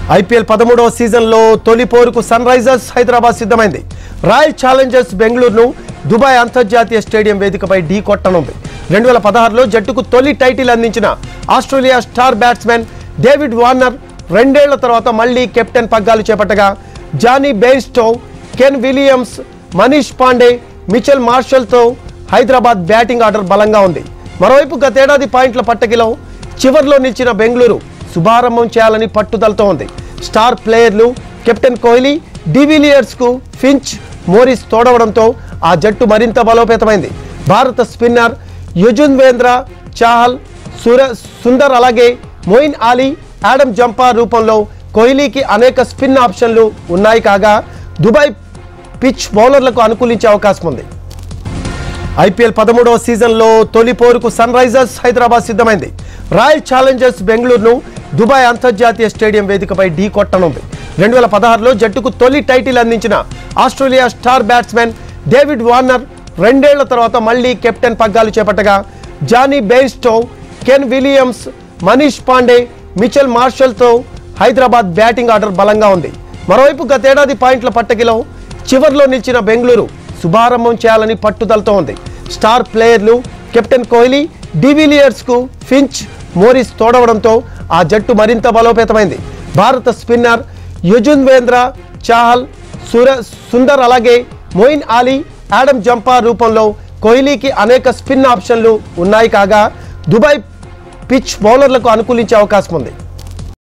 IPL పదమూడవ సీజన్లో తొలి పోరుకు సన్ రైజర్స్ హైదరాబాద్ సిద్ధమైంది రాయల్ ఛాలెంజర్స్ బెంగళూరును దుబాయ్ అంతర్జాతీయ స్టేడియం వేదికపై ఢీ కొట్టనుంది రెండు వేల పదహారులో జట్టుకు తొలి టైటిల్ అందించిన Australia star batsmen David Warner రెండేళ్ల తర్వాత మళ్లీ కెప్టెన్ పగ్గాలు చేపట్టగా Jonny Bairstow Kane Williams Manish Pandey Mitchell మార్షల్తో హైదరాబాద్ బ్యాటింగ్ ఆర్డర్ బలంగా ఉంది మరోవైపు గతేడాది పాయింట్ల పట్టకిలో చివర్లో నిలిచిన బెంగళూరు శుభారంభం చేయాలని పట్టుదలతో ఉంది స్టార్ ప్లేయర్లు కెప్టెన్ కోహ్లీ డివిలియర్స్ కు ఫించ్ మోరిస్ తోడవడంతో ఆ జట్టు మరింత బలోపేతమైంది భారత స్పిన్నర్ యుజున్వేంద్ర చాహల్ సుర సుందర్ అలాగే మొయిన్ అలీ యాడమ్ జంపా రూపంలో కోహ్లీకి అనేక స్పిన్ ఆప్షన్లు ఉన్నాయి కాగా దుబాయ్ పిచ్ బౌలర్లకు అనుకూలించే అవకాశం ఉంది ఐపీఎల్ పదమూడవ సీజన్లో తొలి పోరుకు సన్ రైజర్స్ హైదరాబాద్ సిద్ధమైంది రాయల్ ఛాలెంజర్స్ బెంగళూరును దుబాయ్ అంతర్జాతీయ స్టేడియం వేదికపై ఢీ కొట్టనుంది రెండు వేల పదహారులో జట్టుకు తొలి టైటిల్ అందించిన Australia star batsmen David Warner రెండేళ్ల తర్వాత మళ్లీ కెప్టెన్ పగ్గాలు చేపట్టగా Jonny Bairstow Kane Williams Manish Pandey Mitchell మార్షల్తో హైదరాబాద్ బ్యాటింగ్ ఆర్డర్ బలంగా ఉంది మరోవైపు గతేడాది పాయింట్ల పట్టకిలో చివర్లో నిలిచిన బెంగళూరు శుభారంభం చేయాలని పట్టుదలతో ఉంది స్టార్ ప్లేయర్లు కెప్టెన్ కోహ్లీ డివిలియర్స్ కు ఫించ్ మోరిస్ తోడవడంతో ఆ జట్టు మరింత బలోపేతమైంది భారత స్పిన్నర్ యుజున్వేంద్ర చాహల్ సుర సుందర్ అలాగే మొయిన్ అలీ యాడమ్ జంపా రూపంలో కోహ్లీకి అనేక స్పిన్ ఆప్షన్లు ఉన్నాయి కాగా దుబాయ్ పిచ్ బౌలర్లకు అనుకూలించే అవకాశం ఉంది